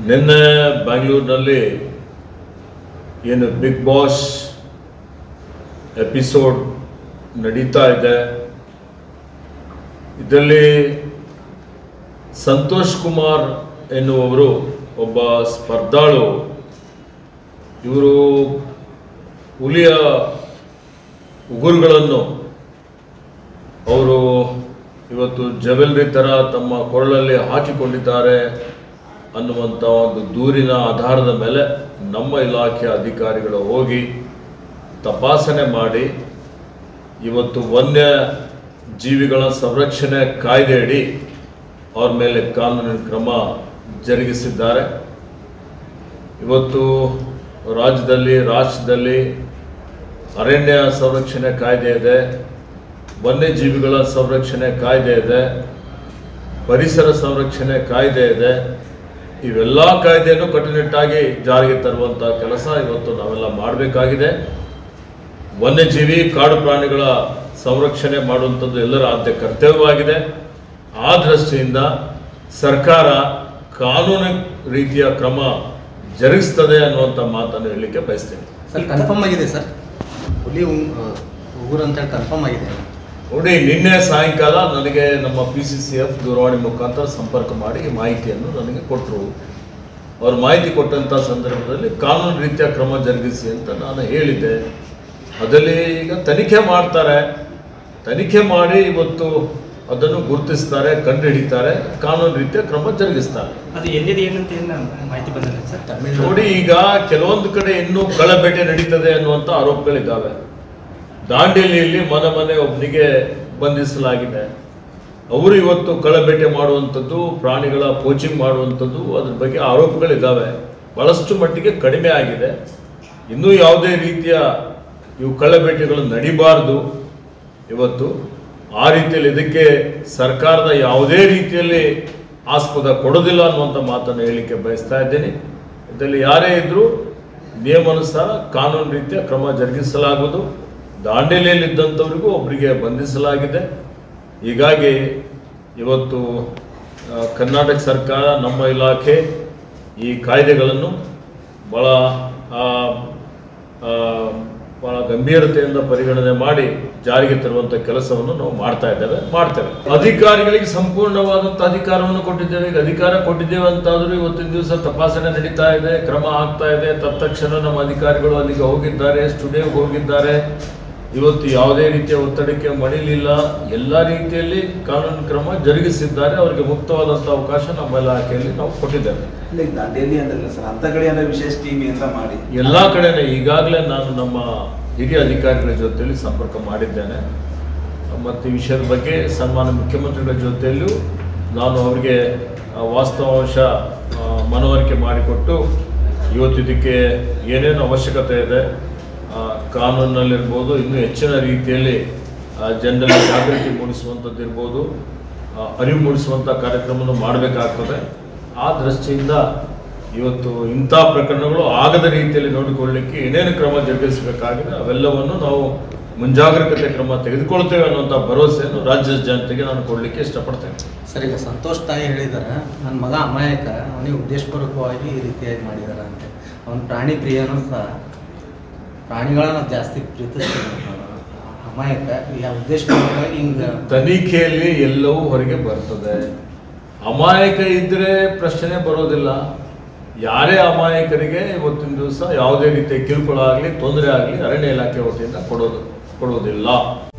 ನಿನ್ನೆ ಬೆಂಗಳೂರಿನಲ್ಲಿ ಏನು ಬಿಗ್ ಬಾಸ್ ಎಪಿಸೋಡ್ ನಡೀತಾ ಇದೆ ಇದರಲ್ಲಿ ಸಂತೋಷ್ ಕುಮಾರ್ ಎನ್ನುವವರು ಒಬ್ಬ ಸ್ಪರ್ಧಾಳು ಇವರು ಹುಲಿಯ ಉಗುರುಗಳನ್ನು ಅವರು ಇವತ್ತು ಜವೆಲ್ರಿ ಥರ ತಮ್ಮ ಕೊರಳಲ್ಲಿ ಹಾಕಿಕೊಂಡಿದ್ದಾರೆ ಅನ್ನುವಂಥ ಒಂದು ದೂರಿನ ಆಧಾರದ ಮೇಲೆ ನಮ್ಮ ಇಲಾಖೆಯ ಅಧಿಕಾರಿಗಳು ಹೋಗಿ ತಪಾಸಣೆ ಮಾಡಿ ಇವತ್ತು ವನ್ಯ ಜೀವಿಗಳ ಸಂರಕ್ಷಣೆ ಕಾಯ್ದೆಯಡಿ ಅವ್ರ ಮೇಲೆ ಕಾನೂನಿನ ಕ್ರಮ ಜರುಗಿಸಿದ್ದಾರೆ ಇವತ್ತು ರಾಜ್ಯದಲ್ಲಿ ರಾಷ್ಟ್ರದಲ್ಲಿ ಅರಣ್ಯ ಸಂರಕ್ಷಣೆ ಕಾಯ್ದೆ ಇದೆ ವನ್ಯಜೀವಿಗಳ ಸಂರಕ್ಷಣೆ ಕಾಯ್ದೆ ಇದೆ ಪರಿಸರ ಸಂರಕ್ಷಣೆ ಕಾಯ್ದೆ ಇದೆ ಇವೆಲ್ಲ ಕಾಯ್ದೆಯನ್ನು ಕಟ್ಟುನಿಟ್ಟಾಗಿ ಜಾರಿಗೆ ತರುವಂಥ ಕೆಲಸ ಇವತ್ತು ನಾವೆಲ್ಲ ಮಾಡಬೇಕಾಗಿದೆ ವನ್ಯಜೀವಿ ಕಾಡು ಪ್ರಾಣಿಗಳ ಸಂರಕ್ಷಣೆ ಮಾಡುವಂಥದ್ದು ಎಲ್ಲರ ಆದ್ಯ ಕರ್ತವ್ಯವಾಗಿದೆ ಆ ದೃಷ್ಟಿಯಿಂದ ಸರ್ಕಾರ ಕಾನೂನು ರೀತಿಯ ಕ್ರಮ ಜರುಗಿಸ್ತದೆ ಅನ್ನುವಂಥ ಮಾತನ್ನು ಹೇಳಲಿಕ್ಕೆ ಬಯಸ್ತೇನೆ ಸರ್ ಕನ್ಫರ್ಮ್ ಆಗಿದೆ ಸರ್ ಹುಲಿ ಉಂ- ಆ, ಉಗುರು ಅಂತ ಕನ್ಫರ್ಮ್ ಆಗಿದೆ ನೋಡಿ ನಿನ್ನೆ ಸಾಯಂಕಾಲ ನನಗೆ ನಮ್ಮ ಪಿ ಸಿ ಸಿ ಎಫ್ ದೂರವಾಣಿ ಮುಖಾಂತರ ಸಂಪರ್ಕ ಮಾಡಿ ಈ ಮಾಹಿತಿಯನ್ನು ನನಗೆ ಕೊಟ್ಟರು ಅವ್ರು ಮಾಹಿತಿ ಕೊಟ್ಟಂಥ ಸಂದರ್ಭದಲ್ಲಿ ಕಾನೂನು ರೀತಿಯ ಕ್ರಮ ಜರುಗಿಸಿ ಅಂತ ನಾನು ಹೇಳಿದ್ದೆ ಅದರಲ್ಲಿ ಈಗ ತನಿಖೆ ಮಾಡ್ತಾರೆ ತನಿಖೆ ಮಾಡಿ ಇವತ್ತು ಅದನ್ನು ಗುರುತಿಸ್ತಾರೆ ಕಂಡುಹಿಡಿತಾರೆ ಕಾನೂನು ರೀತಿಯ ಕ್ರಮ ಜರುಗಿಸ್ತಾರೆ ಅದು ಎಲ್ಲಿದೆ ಏನಂತ ಏನು ಮಾಹಿತಿ ಬಂದಿಲ್ಲ ಸರ್ ತಮಿಳ್ನಾಡು ನೋಡಿ ಈಗ ಕೆಲವೊಂದು ಕಡೆ ಇನ್ನೂ ಕಳ್ಳಬೇಟೆ ನಡೀತದೆ ಅನ್ನುವಂಥ ಆರೋಪಗಳಿದ್ದಾವೆ ದಾಂಡೇಲಿಯಲ್ಲಿ ಮನೆ ಮನೆ ಒಬ್ಬನಿಗೆ ಬಂಧಿಸಲಾಗಿದೆ ಅವರು ಇವತ್ತು ಕಳ್ಳಬೇಟೆ ಮಾಡುವಂಥದ್ದು ಪ್ರಾಣಿಗಳ ಪೋಚಿಂಗ್ ಮಾಡುವಂಥದ್ದು ಅದ್ರ ಬಗ್ಗೆ ಆರೋಪಗಳಿದ್ದಾವೆ ಬಹಳಷ್ಟು ಮಟ್ಟಿಗೆ ಕಡಿಮೆ ಆಗಿದೆ ಇನ್ನೂ ಯಾವುದೇ ರೀತಿಯ ಇವು ಕಳ್ಳಬೇಟೆಗಳು ನಡಿಬಾರ್ದು ಇವತ್ತು ಆ ರೀತಿಯಲ್ಲಿ ಇದಕ್ಕೆ ಸರ್ಕಾರದ ಯಾವುದೇ ರೀತಿಯಲ್ಲಿ ಆಸ್ಪದ ಕೊಡೋದಿಲ್ಲ ಅನ್ನುವಂಥ ಮಾತನ್ನು ಹೇಳಲಿಕ್ಕೆ ಬಯಸ್ತಾ ಇದ್ದೇನೆ ಇದರಲ್ಲಿ ಯಾರೇ ಇದ್ದರೂ ನಿಯಮಾನುಸಾರ ಕಾನೂನು ರೀತಿಯ ಕ್ರಮ ಜರುಗಿಸಲಾಗುವುದು ದಾಂಡೇಲಿಯಲ್ಲಿ ಇದ್ದಂಥವರಿಗೂ ಒಬ್ಬರಿಗೆ ಬಂಧಿಸಲಾಗಿದೆ ಹೀಗಾಗಿ ಇವತ್ತು ಆ, ಕರ್ನಾಟಕ ಸರ್ಕಾರ ನಮ್ಮ ಇಲಾಖೆ ಈ ಕಾಯ್ದೆಗಳನ್ನು ಭಾಳ ಆ, ಆ, ಬಹಳ ಗಂಭೀರತೆಯಿಂದ ಪರಿಗಣನೆ ಮಾಡಿ ಜಾರಿಗೆ ತರುವಂತ ಕೆಲಸವನ್ನು ನಾವು ಮಾಡ್ತಾ ಇದ್ದೇವೆ ಮಾಡ್ತೇವೆ ಅಧಿಕಾರಿಗಳಿಗೆ ಸಂಪೂರ್ಣವಾದಂತ ಅಧಿಕಾರವನ್ನು ಕೊಟ್ಟಿದ್ದೇವೆ ಈಗ ಅಧಿಕಾರ ಕೊಟ್ಟಿದ್ದೇವೆ ಅಂತಾದ್ರೂ ಇವತ್ತಿನ ದಿವಸ ತಪಾಸಣೆ ನಡೀತಾ ಇದೆ ಕ್ರಮ ಆಗ್ತಾ ಇದೆ ತತ್ಕ್ಷಣ ನಮ್ಮ ಅಧಿಕಾರಿಗಳು ಅಲ್ಲಿಗೆ ಹೋಗಿದ್ದಾರೆ ಸ್ಟುಡಿಯೋಗೆ ಹೋಗಿದ್ದಾರೆ ಇವತ್ತು ಯಾವುದೇ ರೀತಿಯ ಒತ್ತಡಕ್ಕೆ ಮಣಿಲಿಲ್ಲ ಎಲ್ಲ ರೀತಿಯಲ್ಲಿ ಕಾನೂನು ಕ್ರಮ ಜರುಗಿಸಿದ್ದಾರೆ ಅವರಿಗೆ ಮುಕ್ತವಾದಂಥ ಅವಕಾಶ ನಮ್ಮ ಇಲಾಖೆಯಲ್ಲಿ ನಾವು ಕೊಟ್ಟಿದ್ದೇವೆ ಇಲ್ಲ ಈಗ ದಾಂಡೇಲಿ ಅಂದ್ರಲ್ಲ ಸರ್ ಅಂತ ಕಡೆ ಅಂದ್ರೆ ವಿಶೇಷ ಟೀಮ್ ಅಂತ ಮಾಡಿ ಎಲ್ಲ ಕಡೆನೇ ಈಗಾಗಲೇ ನಾನು ನಮ್ಮ ಹಿರಿಯ ಅಧಿಕಾರಿಗಳ ಜೊತೆಯಲ್ಲಿ ಸಂಪರ್ಕ ಮಾಡಿದ್ದೇನೆ ಮತ್ತು ಈ ವಿಷಯದ ಬಗ್ಗೆ ಸನ್ಮಾನ್ಯ ಮುಖ್ಯಮಂತ್ರಿಗಳ ಜೊತೆಯಲ್ಲೂ ನಾನು ಅವರಿಗೆ ಆ, ವಾಸ್ತವಾಂಶ ಆ, ಮನವರಿಕೆ ಮಾಡಿಕೊಟ್ಟು ಇವತ್ತು ಇದಕ್ಕೆ ಏನೇನು ಅವಶ್ಯಕತೆ ಇದೆ ಆ, ಕಾನೂನಿನಲ್ಲಿರ್ಬೋದು ಇನ್ನೂ ಹೆಚ್ಚಿನ ರೀತಿಯಲ್ಲಿ ಆ, ಜನರಲ್ಲಿ ಜಾಗೃತಿ ಮೂಡಿಸುವಂಥದ್ದು ಇರ್ಬೋದು ಆ, ಅರಿವು ಮೂಡಿಸುವಂಥ ಕಾರ್ಯಕ್ರಮವನ್ನು ಮಾಡಬೇಕಾಗ್ತದೆ ಆ ದೃಷ್ಟಿಯಿಂದ ಇವತ್ತು ಇಂಥ ಪ್ರಕರಣಗಳು ಆಗದ ರೀತಿಯಲ್ಲಿ ನೋಡಿಕೊಳ್ಳಲಿಕ್ಕೆ ಏನೇನು ಕ್ರಮ ಜರುಗಿಸಬೇಕಾಗಿದೆ ಅವೆಲ್ಲವನ್ನು ನಾವು ಮುಂಜಾಗ್ರತೆ ಕ್ರಮ ತೆಗೆದುಕೊಳ್ತೇವೆ ಅನ್ನುವಂಥ ಭರವಸೆಯನ್ನು ರಾಜ್ಯದ ಜನತೆಗೆ ನಾನು ಕೊಡಲಿಕ್ಕೆ ಇಷ್ಟಪಡ್ತೇನೆ ಸರ್ ಈಗ ಸಂತೋಷ್ ತಾಯಿ ಹೇಳಿದಾರೆ ನನ್ನ ಮಗ ಅಮಾಯಕ ಅವನಿಗೆ ಉದ್ದೇಶಪೂರ್ವಕವಾಗಿ ಈ ರೀತಿಯಾಗಿ ಮಾಡಿದಾರೆ ಅಂತ ಅವನು ಪ್ರಾಣಿ ಪ್ರಿಯನೂ ಸಹ ಪ್ರಾಣಿಗಳನ್ನ ಜಾಸ್ತಿ ಪ್ರೀತಿಸ್ತಾನೆ ಅಮಾಯಕ ಯಾವ ಉದ್ದೇಶಪೂರ್ವಕವಾಗಿ ಹಿಂಗೆ ತನಿಖೆಯಲ್ಲಿ ಎಲ್ಲವೂ ಹೊರಗೆ ಬರ್ತದೆ ಅಮಾಯಕ ಇದ್ದರೆ ಪ್ರಶ್ನೆ ಬರೋದಿಲ್ಲ ಯಾರೇ ಅಮಾಯಕರಿಗೆ ಇವತ್ತಿನ ದಿವಸ ಯಾವುದೇ ರೀತಿಯ ಕಿರುಕುಳ ಆಗಲಿ ತೊಂದರೆ ಆಗಲಿ ಅರಣ್ಯ ಇಲಾಖೆ ವತಿಯಿಂದ ಕೊಡೋದು ಕೊಡೋದಿಲ್ಲ